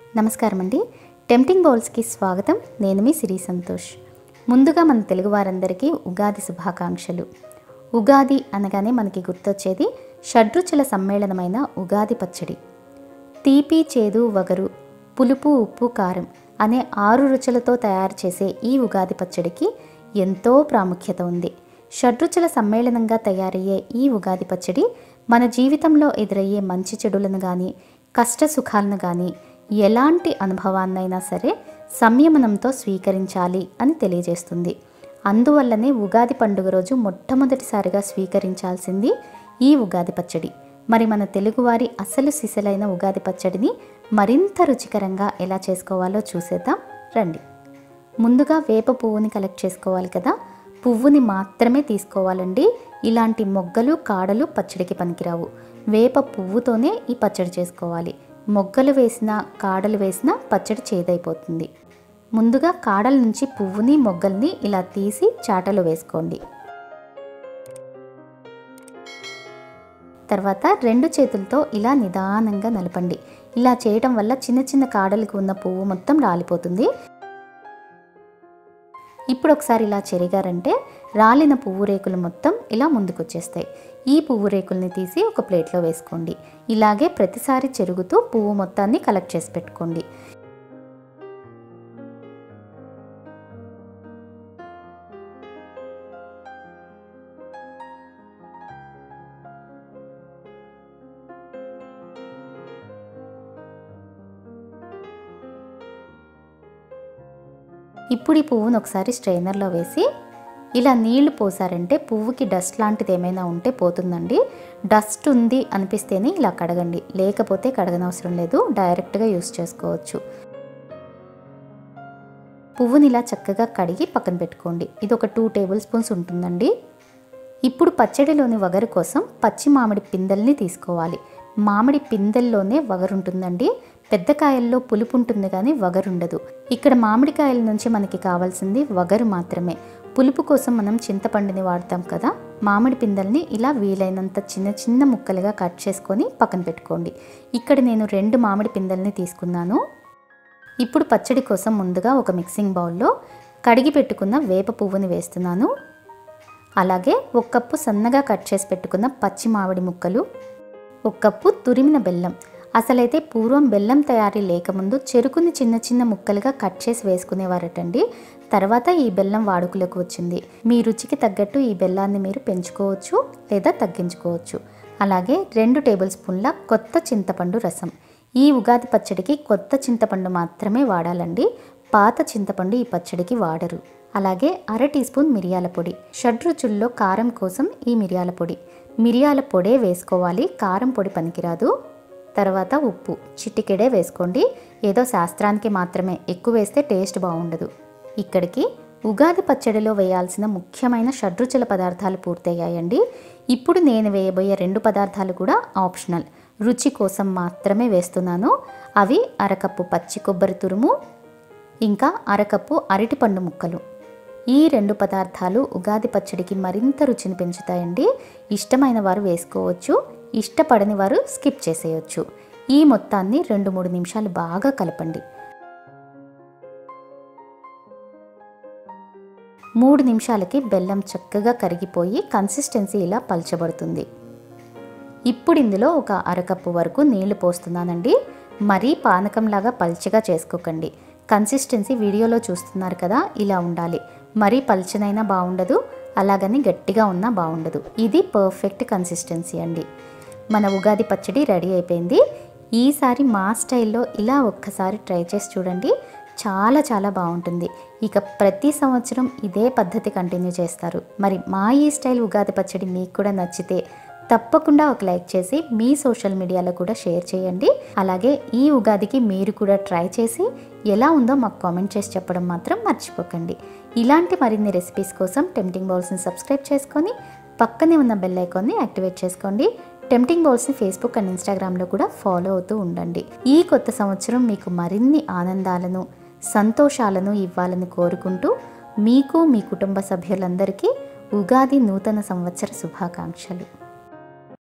నమస్కారం అండి టెంప్టింగ్ బౌల్స్కి స్వాగతం నేను మీ సిరి సంతోష్ ముందుగా మన తెలుగు వారందరికీ ఉగాది శుభాకాంక్షలు ఉగాది అనగానే మనకి గుర్తొచ్చేది షడ్రుచుల సమ్మేళనమైన ఉగాది పచ్చడి తీపి చేదు వగరు పులుపు ఉప్పు కారం అనే ఆరు రుచులతో తయారు చేసే ఈ ఉగాది పచ్చడికి ఎంతో ప్రాముఖ్యత ఉంది షడ్రుచుల సమ్మేళనంగా తయారయ్యే ఈ ఉగాది పచ్చడి మన జీవితంలో ఎదురయ్యే మంచి చెడులను కానీ కష్ట సుఖాలను కానీ ఎలాంటి అనుభవాన్నైనా సరే సంయమనంతో స్వీకరించాలి అని తెలియజేస్తుంది అందువల్లనే ఉగాది పండుగ రోజు మొట్టమొదటిసారిగా స్వీకరించాల్సింది ఈ ఉగాది పచ్చడి మరి మన తెలుగువారి అసలు సిసలైన ఉగాది పచ్చడిని మరింత రుచికరంగా ఎలా చేసుకోవాలో చూసేద్దాం రండి ముందుగా వేప పువ్వుని కలెక్ట్ చేసుకోవాలి కదా పువ్వుని మాత్రమే తీసుకోవాలండి ఇలాంటి మొగ్గలు కాడలు పచ్చడికి పనికిరావు వేప పువ్వుతోనే ఈ పచ్చడి చేసుకోవాలి మొగ్గలు వేసిన కాడలు వేసిన పచ్చడి చేదైపోతుంది ముందుగా కాడల నుంచి పువ్వుని మొగ్గల్ని ఇలా తీసి చాటలో వేసుకోండి తర్వాత రెండు చేతులతో ఇలా నిదానంగా నలపండి ఇలా చేయటం వల్ల చిన్న చిన్న కాడలకు ఉన్న పువ్వు మొత్తం రాలిపోతుంది ఇప్పుడు ఒకసారి ఇలా చెరిగారంటే రాలిన పువ్వు రేకులు మొత్తం ఇలా ముందుకు వచ్చేస్తాయి ఈ పువ్వు రేకుల్ని తీసి ఒక ప్లేట్లో వేసుకోండి ఇలాగే ప్రతిసారి చెరుగుతూ పువ్వు మొత్తాన్ని కలెక్ట్ చేసి పెట్టుకోండి ఇప్పుడు ఈ పువ్వును ఒకసారి స్ట్రైనర్లో వేసి ఇలా నీళ్లు పోసారంటే పువ్వుకి డస్ట్ లాంటిది ఏమైనా ఉంటే పోతుందండి డస్ట్ ఉంది అనిపిస్తేనే ఇలా కడగండి లేకపోతే కడగనవసరం లేదు డైరెక్ట్గా యూస్ చేసుకోవచ్చు పువ్వుని ఇలా చక్కగా కడిగి పక్కన పెట్టుకోండి ఇది ఒక టూ టేబుల్ స్పూన్స్ ఉంటుందండి ఇప్పుడు పచ్చడిలోని వగరు కోసం పచ్చి మామిడి పిందెల్ని తీసుకోవాలి మామిడి పిందెల్లోనే వగరు ఉంటుందండి పెద్ద కాయల్లో పులుపు ఉంటుంది కానీ వగరు ఉండదు ఇక్కడ మామిడికాయల నుంచి మనకి కావాల్సింది వగరు మాత్రమే పులుపు కోసం మనం చింతపండుని వాడతాం కదా మామిడి పిందెల్ని ఇలా వీలైనంత చిన్న చిన్న ముక్కలుగా కట్ చేసుకొని పక్కన పెట్టుకోండి ఇక్కడ నేను రెండు మామిడి పిందెల్ని తీసుకున్నాను ఇప్పుడు పచ్చడి కోసం ముందుగా ఒక మిక్సింగ్ బౌల్లో కడిగి పెట్టుకున్న వేప పువ్వుని వేస్తున్నాను అలాగే ఒక కప్పు సన్నగా కట్ చేసి పెట్టుకున్న పచ్చి మామిడి ముక్కలు ఒక కప్పు తురిమిన బెల్లం అసలైతే పూర్వం బెల్లం తయారీ లేకముందు చెరుకుని చిన్న చిన్న ముక్కలుగా కట్ చేసి వేసుకునేవారటండి తర్వాత ఈ బెల్లం వాడుకలోకి వచ్చింది మీ రుచికి తగ్గట్టు ఈ బెల్లాన్ని మీరు పెంచుకోవచ్చు లేదా తగ్గించుకోవచ్చు అలాగే రెండు టేబుల్ స్పూన్ల కొత్త చింతపండు రసం ఈ ఉగాది పచ్చడికి కొత్త చింతపండు మాత్రమే వాడాలండి పాత చింతపండు ఈ పచ్చడికి వాడరు అలాగే అర టీ స్పూన్ మిరియాల పొడి షడ్రుచుల్లో కారం కోసం ఈ మిరియాల పొడి మిరియాల పొడే వేసుకోవాలి కారం పొడి పనికిరాదు తర్వాత ఉప్పు చిటికెడే వేసుకోండి ఏదో శాస్త్రానికి మాత్రమే ఎక్కువ వేస్తే టేస్ట్ బాగుండదు ఇక్కడికి ఉగాది పచ్చడిలో వేయాల్సిన ముఖ్యమైన షడ్రుచుల పదార్థాలు పూర్తయ్యాయండి ఇప్పుడు నేను వేయబోయే రెండు పదార్థాలు కూడా ఆప్షనల్ రుచి కోసం మాత్రమే వేస్తున్నాను అవి అరకప్పు పచ్చి కొబ్బరి తురుము ఇంకా అరకప్పు అరటిపండు ముక్కలు ఈ రెండు పదార్థాలు ఉగాది పచ్చడికి మరింత రుచిని పెంచుతాయండి ఇష్టమైన వారు వేసుకోవచ్చు ఇష్టపడని వారు స్కిప్ చేసేయచ్చు ఈ మొత్తాన్ని రెండు మూడు నిమిషాలు బాగా కలపండి మూడు నిమిషాలకి బెల్లం చక్కగా కరిగిపోయి కన్సిస్టెన్సీ ఇలా పల్చబడుతుంది ఇప్పుడు ఇందులో ఒక అరకప్పు వరకు నీళ్లు పోస్తున్నానండి మరీ పానకంలాగా పల్చగా చేసుకోకండి కన్సిస్టెన్సీ వీడియోలో చూస్తున్నారు కదా ఇలా ఉండాలి మరీ పల్చనైనా బాగుండదు అలాగని గట్టిగా ఉన్నా బాగుండదు ఇది పర్ఫెక్ట్ కన్సిస్టెన్సీ అండి మన ఉగాది పచ్చడి రెడీ అయిపోయింది ఈసారి మా స్టైల్లో ఇలా ఒక్కసారి ట్రై చేసి చూడండి చాలా చాలా బాగుంటుంది ఇక ప్రతి సంవత్సరం ఇదే పద్ధతి కంటిన్యూ చేస్తారు మరి మా ఈ స్టైల్ ఉగాది పచ్చడి మీకు కూడా నచ్చితే తప్పకుండా ఒక లైక్ చేసి మీ సోషల్ మీడియాలో కూడా షేర్ చేయండి అలాగే ఈ ఉగాదికి మీరు కూడా ట్రై చేసి ఎలా ఉందో మాకు కామెంట్ చేసి చెప్పడం మాత్రం మర్చిపోకండి ఇలాంటి మరిన్ని రెసిపీస్ కోసం టెంప్టింగ్ బౌల్స్ని సబ్స్క్రైబ్ చేసుకొని పక్కనే ఉన్న బెల్ ఐకాన్ని యాక్టివేట్ చేసుకోండి టెంప్టింగ్ బౌల్స్ని ఫేస్బుక్ అండ్ ఇన్స్టాగ్రామ్లో కూడా ఫాలో అవుతూ ఉండండి ఈ కొత్త సంవత్సరం మీకు మరిన్ని ఆనందాలను సంతోషాలను ఇవ్వాలని కోరుకుంటూ మీకు మీ కుటుంబ సభ్యులందరికీ ఉగాది నూతన సంవత్సర శుభాకాంక్షలు